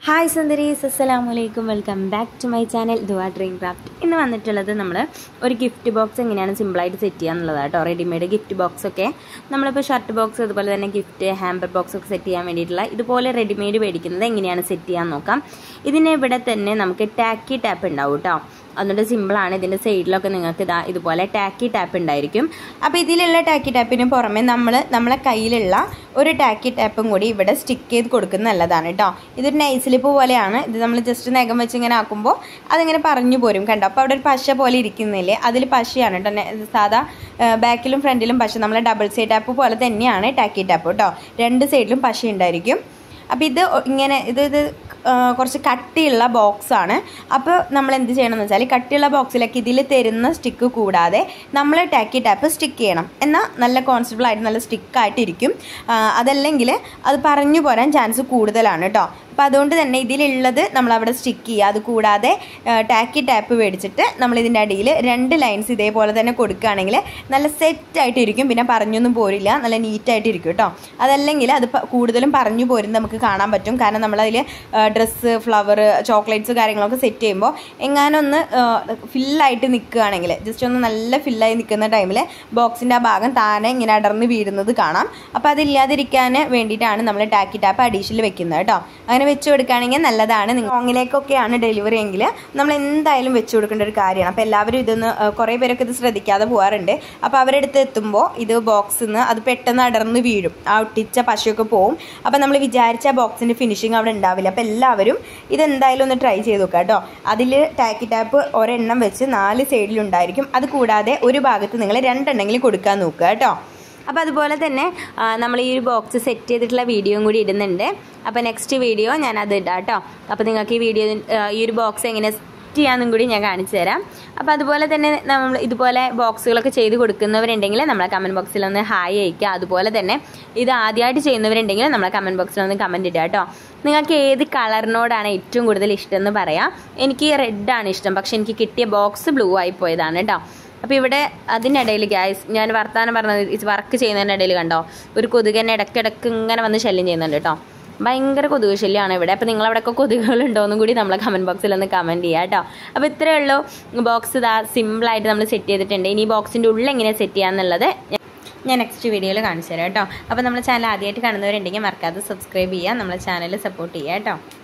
hi സുന്ദരീസ് അസ്സലാമു അലൈക്കും welcome back to my channel Dua dream craft ഇന്ന് വന്നിട്ടുള്ളത് നമ്മൾ ഒരു ഗിഫ്റ്റ് ബോക്സ് എങ്ങനെയാണ് സിമ്പിളായിട്ട് സെറ്റ് ചെയ്യുക എന്നുള്ളതാണ് കേട്ടോ റെഡിമെയ്ഡ് ഗിഫ്റ്റ് ബോക്സ് ഒക്കെ നമ്മളിപ്പോൾ ഷർട്ട് ബോക്സ് അതുപോലെ തന്നെ ഗിഫ്റ്റ് ഹാമ്പർ ബോക്സ് ഒക്കെ സെറ്റ് ചെയ്യാൻ വേണ്ടിയിട്ടുള്ള ഇതുപോലെ റെഡിമെയ്ഡ് മേടിക്കുന്നത് എങ്ങനെയാണ് സെറ്റ് ചെയ്യാൻ നോക്കാം ഇതിന് ഇവിടെ തന്നെ നമുക്ക് ടാക്കി ടാപ്പ് ഉണ്ടാവും കേട്ടോ അതുകൊണ്ട് സിമ്പിളാണ് ഇതിൻ്റെ സൈഡിലൊക്കെ നിങ്ങൾക്ക് ഇതാ ഇതുപോലെ ടാക്കി ടാപ്പ് ഉണ്ടായിരിക്കും അപ്പോൾ ഇതിലുള്ള ടാക്കി ടാപ്പിന് പുറമെ നമ്മൾ നമ്മളെ കയ്യിലുള്ള ഒരു ടാക്കി ടാപ്പും കൂടി ഇവിടെ സ്റ്റിക്ക് ചെയ്ത് കൊടുക്കുന്നത് നല്ലതാണ് കേട്ടോ ഇതൊരു നൈസ്ലിപ്പ് പോലെയാണ് ഇത് നമ്മൾ ജസ്റ്റ് നഖം വെച്ച് ഇങ്ങനെ ആക്കുമ്പോൾ അതിങ്ങനെ പറഞ്ഞു പോരും കണ്ടോ അപ്പോൾ അവിടെ ഒരു പശ പോലെ ഇരിക്കുന്നില്ലേ അതിൽ പശയാണ് കേട്ടോ നെ- സാധാ ബാക്കിലും ഫ്രണ്ടിലും പശ നമ്മളെ ഡബിൾ സൈഡ് ടാപ്പ് പോലെ തന്നെയാണ് ടാക്കി ടാപ്പ് കേട്ടോ രണ്ട് സൈഡിലും പശ ഉണ്ടായിരിക്കും അപ്പോൾ ഇത് ഒ- ഇങ്ങനെ ഇത് ഇത് ആ, കുറച്ച് കട്ടിയുള്ള ബോക്സാണ് അപ്പോൾ നമ്മൾ എന്ത് ചെയ്യണമെന്ന് വെച്ചാൽ കട്ടിയുള്ള ബോക്സിലേക്ക് ഇതിൽ തരുന്ന സ്റ്റിക്ക് കൂടാതെ നമ്മൾ ടാക്കി ടാപ്പ് സ്റ്റിക്ക് ചെയ്യണം എന്നാൽ നല്ല കോൺസ്റ്റബിൾ ആയിട്ട് നല്ല സ്റ്റിക്കായിട്ട് ഇരിക്കും ആ, അതല്ലെങ്കിൽ അത് പറഞ്ഞു പോരാൻ ചാൻസ് കൂടുതലാണ് കേട്ടോ അപ്പോൾ അതുകൊണ്ട് തന്നെ ഇതിലുള്ളത് നമ്മൾ അവിടെ സ്റ്റിക്ക് ചെയ്യുക അത് കൂടാതെ ടാക്കി ടാപ്പ് മേടിച്ചിട്ട് നമ്മൾ ഇതിൻ്റെ അടിയിൽ രണ്ട് ലൈൻസ് ഇതേപോലെ തന്നെ കൊടുക്കുകയാണെങ്കിൽ നല്ല സെറ്റായിട്ട് ഇരിക്കും പിന്നെ പറഞ്ഞൊന്നും പോരില്ല നല്ല നീറ്റായിട്ട് ഇരിക്കും കേട്ടോ അതല്ലെങ്കിൽ അത് പ- കൂടുതലും പറഞ്ഞു പോരും നമുക്ക് കാണാൻ പറ്റും കാരണം നമ്മളതിൽ ഡ്രസ്സ് ഫ്ലവർ ചോക്ലേറ്റ്സ് കാര്യങ്ങളൊക്കെ സെറ്റ് ചെയ്യുമ്പോൾ എങ്ങാനൊന്ന് ഫില്ലായിട്ട് നിൽക്കുകയാണെങ്കിൽ ജസ്റ്റ് ഒന്ന് നല്ല ഫില്ലായി നിൽക്കുന്ന ടൈമിൽ ബോക്സിൻ്റെ ആ ഭാഗം താനെ ഇങ്ങനെ അടർന്ന് വീഴുന്നത് കാണാം അപ്പോൾ അതില്ലാതിരിക്കാൻ വേണ്ടിയിട്ടാണ് നമ്മൾ ടാക്കി ടാപ്പ് അഡീഷനിൽ വെക്കുന്നത് കേട്ടോ അങ്ങനെ വെച്ച് കൊടുക്കുകയാണെങ്കിൽ നല്ലതാണ് നിങ്ങൾ ലോങ്ങിലേക്കൊക്കെയാണ് ഡെലിവറി എങ്കിൽ നമ്മൾ എന്തായാലും വെച്ച് കൊടുക്കേണ്ട ഒരു കാര്യമാണ് അപ്പോൾ എല്ലാവരും ഇതൊന്ന് ആ, കുറേ പേരൊക്കെ ഇത് ശ്രദ്ധിക്കാതെ പോകാറുണ്ട് അപ്പോൾ അവരുടെ അടുത്ത് എത്തുമ്പോൾ ഇത് ബോക്സിൽ നിന്ന് അത് പെട്ടെന്ന് അടർന്ന് വീഴും ആ ഒട്ടിച്ച പശയൊക്കെ പോവും അപ്പോൾ നമ്മൾ വിചാരിച്ച ബോക്സിൻ്റെ ഫിനിഷിങ് അവിടെ ഉണ്ടാവില്ല അപ്പോൾ എല്ലാവരും ഇതെന്തായാലും ഒന്ന് ട്രൈ ചെയ്ത് നോക്കുക കേട്ടോ അതിൽ ടാക്കി ടാപ്പ് ഒരെണ്ണം വെച്ച് നാല് സൈഡിലുണ്ടായിരിക്കും അത് കൂടാതെ ഒരു ഭാഗത്ത് നിങ്ങൾ രണ്ടെണ്ണെങ്കിലും കൊടുക്കാൻ നോക്കുക കേട്ടോ അപ്പോൾ അതുപോലെ തന്നെ ആ, നമ്മൾ ഈ ഒരു ബോക്സ് സെറ്റ് ചെയ്തിട്ടുള്ള വീഡിയോയും കൂടി ഇടുന്നുണ്ട് അപ്പോൾ നെക്സ്റ്റ് വീഡിയോ ഞാൻ അത് ഇടാം കേട്ടോ അപ്പോൾ നിങ്ങൾക്ക് ഈ വീഡിയോ ഈ ഒരു ബോക്സ് എങ്ങനെ സെറ്റ് ചെയ്യാമെന്നും കൂടി ഞാൻ കാണിച്ചു തരാം അപ്പോൾ അതുപോലെ തന്നെ നമ്മൾ ഇതുപോലെ ബോക്സുകളൊക്കെ ചെയ്ത് കൊടുക്കുന്നവരുണ്ടെങ്കിൽ നമ്മളെ കമൻറ്റ് ബോക്സിൽ ഒന്ന് ഹായ് അയക്കുക അതുപോലെ തന്നെ ഇത് ആദ്യമായിട്ട് ചെയ്യുന്നവരുണ്ടെങ്കിൽ നമ്മളെ കമൻറ്റ് ബോക്സിൽ ഒന്ന് കമൻറ്റ് ഇടുക കേട്ടോ നിങ്ങൾക്ക് ഏത് കളറിനോടാണ് ഏറ്റവും കൂടുതൽ ഇഷ്ടം എന്ന് പറയാം എനിക്ക് റെഡാണ് ഇഷ്ടം പക്ഷെ എനിക്ക് കിട്ടിയ ബോക്സ് ബ്ലൂ ആയി പോയതാണ് കേട്ടോ അപ്പോൾ ഇവിടെ അതിനിടയിൽ ഗ്യാസ് ഞാൻ വർത്താനം പറഞ്ഞത് ഇത് വർക്ക് ചെയ്യുന്നതിൻ്റെ ഇടയിൽ കണ്ടോ ഒരു കൊതുകന്നെ ഇടയ്ക്കിടയ്ക്ക് ഇങ്ങനെ വന്ന് ശല്യം ചെയ്യുന്നുണ്ട് കേട്ടോ ഭയങ്കര കൊതുക് ശല്യമാണ് ഇവിടെ അപ്പോൾ നിങ്ങൾ അവിടെയൊക്കെ കൊതുകുകളുണ്ടോ എന്നും കൂടി നമ്മളെ കമൻറ്റ് ബോക്സിൽ ഒന്ന് കമൻറ്റ് ചെയ്യുക കേട്ടോ അപ്പോൾ ഇത്രയേ ഉള്ളൂ ബോക്സ് ഇതാ സിമ്പിളായിട്ട് നമ്മൾ സെറ്റ് ചെയ്തിട്ടുണ്ട് ഇനി ബോക്സിൻ്റെ ഉള്ളിൽ എങ്ങനെ സെറ്റ് ചെയ്യാന്നുള്ളത് ഞാൻ നെക്സ്റ്റ് വീഡിയോയിൽ കാണിച്ചു തരാം കേട്ടോ അപ്പോൾ നമ്മുടെ ചാനൽ ആദ്യമായിട്ട് കാണുന്നവരുണ്ടെങ്കിൽ മറക്കാതെ സബ്സ്ക്രൈബ് ചെയ്യുക നമ്മളെ ചാനൽ സപ്പോർട്ട് ചെയ്യുക കേട്ടോ